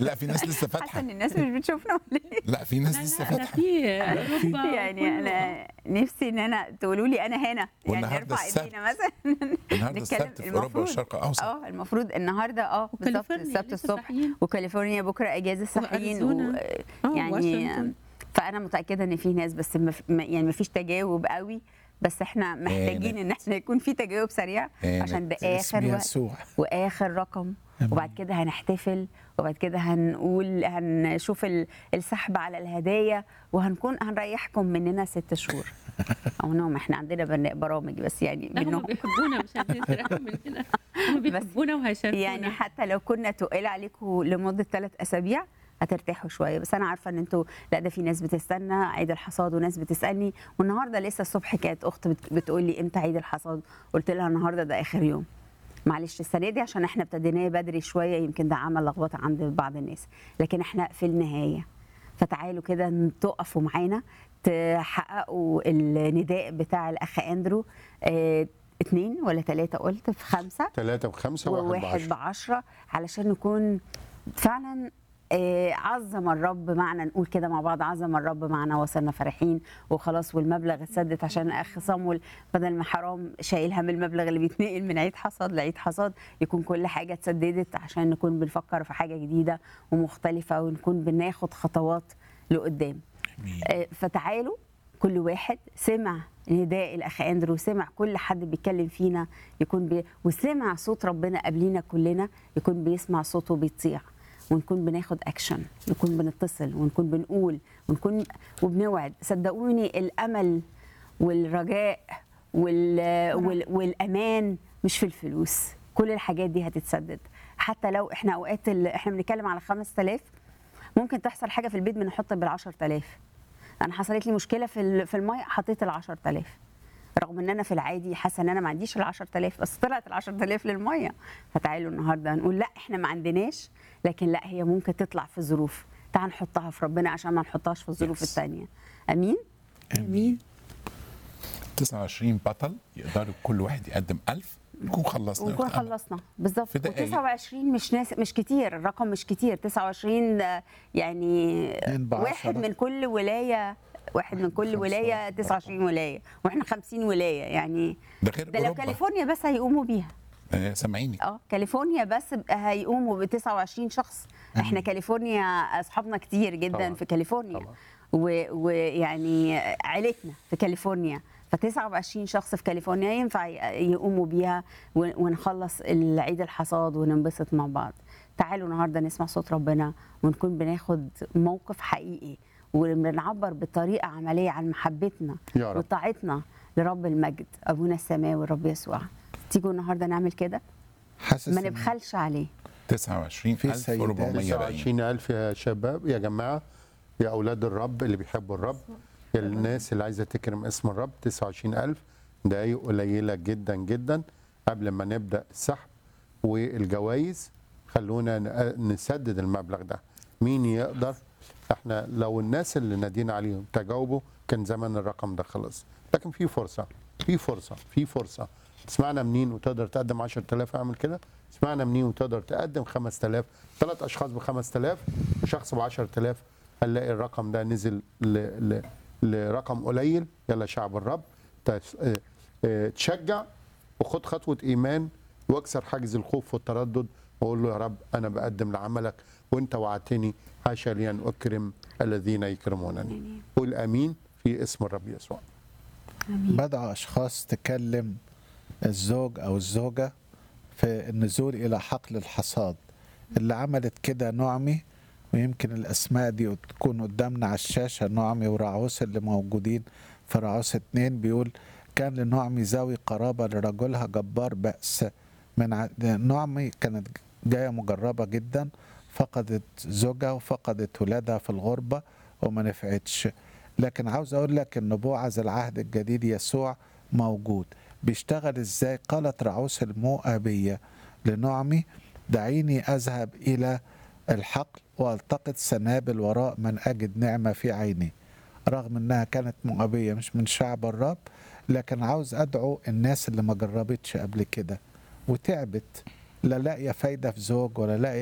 لا في ناس لسه حاسه فاتحه ان الناس مش بتشوفنا ولا ايه لا في ناس لا لسه لا انا فاتحه في أوروبا يعني وكله. انا نفسي ان انا تقولوا لي انا هنا يعني والنهاردة نرفع السبت. ايدينا مثلا النهارده نتكلم السبت في اوروبا المفروض- والشرق الاوسط اه المفروض النهارده اه بالظبط وكاليفورنيا السبت لسه الصبح صاحيين. وكاليفورنيا بكره اجازه صحيين و... وأريزونا. آه، يعني واشنطن. فانا متاكده ان في ناس بس مف... ما- يعني ما فيش تجاوب قوي بس احنا محتاجين ان احنا يكون في تجاوب سريع عشان ده اسم اخر وقت يسوع واخر رقم آمين. وبعد كده هنحتفل وبعد كده هنقول هنشوف ال- السحب على الهدايا وهنكون هنريحكم مننا ست شهور او نوم احنا عندنا برن- برامج بس يعني لا هم منهم بيحبونا مش عايزين يسرقوا مننا هم بيحبونا وهيشاركونا يعني حتى لو كنا تقال عليكم لمده ثلاث اسابيع هترتاحوا شويه بس انا عارفه ان انتوا لا ده في ناس بتستنى عيد الحصاد وناس بتسالني والنهارده لسه الصبح كانت اخت بت- بتقول لي امتى عيد الحصاد قلت لها النهارده ده اخر يوم معلش السنه دي عشان احنا ابتديناه بدري شويه يمكن ده عمل لخبطه عند بعض الناس لكن احنا في النهايه فتعالوا كده تقفوا معانا تحققوا النداء بتاع الاخ اندرو اه اتنين ولا ثلاثه قلت في خمسه ثلاثة وخمسة وواحد وواحد بعشرة بعشرة علشان نكون فعلا آه، عظم الرب معنا نقول كده مع بعض عظم الرب معنا وصلنا فرحين وخلاص والمبلغ اتسدد عشان اخ صامول بدل ما حرام شايل هم المبلغ اللي بيتنقل من عيد حصاد لعيد حصاد يكون كل حاجه اتسددت عشان نكون بنفكر في حاجه جديده ومختلفه ونكون بناخد خطوات لقدام آه، فتعالوا كل واحد سمع نداء الاخ اندرو سمع كل حد بيتكلم فينا يكون بي... وسمع صوت ربنا قبلينا كلنا يكون بيسمع صوته بيطيع ونكون بناخد اكشن نكون بنتصل ونكون بنقول ونكون وبنوعد صدقوني الامل والرجاء وال... وال... والامان مش في الفلوس كل الحاجات دي هتتسدد حتى لو احنا اوقات ال... احنا بنتكلم على 5000 ممكن تحصل حاجه في البيت بنحط بال 10000 انا حصلت لي مشكله في ال- في الميه حطيت ال 10000 رغم ان انا في العادي حاسه ان انا ما عنديش ال 10000 بس طلعت ال 10000 للميه فتعالوا النهارده نقول لا احنا ما عندناش لكن لا هي ممكن تطلع في ظروف تعال نحطها في ربنا عشان ما نحطهاش في الظروف Yes. الثانيه امين امين 29 بطل يقدروا كل واحد يقدم 1000 نكون خلصنا ونكون الأمل. خلصنا بالظبط في دقايق. و29 مش ناس مش كتير الرقم مش كتير 29 ده يعني اتنين بعشرة. واحد من كل ولايه واحد من كل خمسة ولايه وأربعة. 29 ولايه واحنا 50 ولايه يعني ده غير ده لو اوروبا كاليفورنيا بس هيقوموا بيها آه، سامعيني اه كاليفورنيا بس بقى هيقوموا ب 29 شخص احنا كاليفورنيا اصحابنا كتير جدا طبعاً. في كاليفورنيا طبعاً. و- ويعني عيلتنا في كاليفورنيا ف 29 شخص في كاليفورنيا ينفع ي- يقوموا بيها و- ونخلص العيد الحصاد وننبسط مع بعض تعالوا النهارده نسمع صوت ربنا ونكون بناخد موقف حقيقي وبنعبر بطريقه عمليه عن محبتنا يا رب. وطاعتنا لرب المجد ابونا السماوي الرب يسوع تيجوا النهارده نعمل كده حاسس ما إن نبخلش عليه 29440 29 ألف يا شباب يا جماعة يا أولاد الرب اللي بيحبوا الرب يا الناس اللي عايزة تكرم اسم الرب 29 ألف دقايق قليلة جدا جدا قبل ما نبدأ السحب والجوائز خلونا ن- نسدد المبلغ ده مين يقدر احنا لو الناس اللي نادينا عليهم تجاوبوا كان زمان الرقم ده خلص لكن في فرصة في فرصة في فرصة تسمعنا منين وتقدر تقدم 10000 اعمل كده سمعنا منين وتقدر تقدم 5000 ثلاث اشخاص ب 5000 شخص ب 10000 هنلاقي الرقم ده نزل ل... ل... لرقم قليل يلا شعب الرب تس... اه... اه... تشجع وخد خطوه ايمان واكسر حاجز الخوف والتردد واقول له يا رب انا بقدم لعملك وانت وعدتني حاشا لي ان اكرم الذين يكرمونني قول امين في اسم الرب يسوع بدأ أشخاص تكلم الزوج أو الزوجة في النزول إلى حقل الحصاد اللي عملت كده نعمي ويمكن الأسماء دي تكون قدامنا على الشاشة نعمي وراعوس اللي موجودين في راعوس اتنين بيقول كان لنعمي ذوي قرابة لرجلها جبار بأس من ع... نعمي كانت جاية مجربة جدا فقدت زوجها وفقدت ولادها في الغربة وما نفعتش لكن عاوز اقول لك ان بوعز العهد الجديد يسوع موجود بيشتغل ازاي قالت رعوس المؤابية لنعمي دعيني اذهب الى الحقل والتقط سنابل وراء من اجد نعمة في عيني رغم انها كانت مؤابية مش من شعب الرب لكن عاوز ادعو الناس اللي ما جربتش قبل كده وتعبت لا لاقيه فايده في زوج ولا لاقيه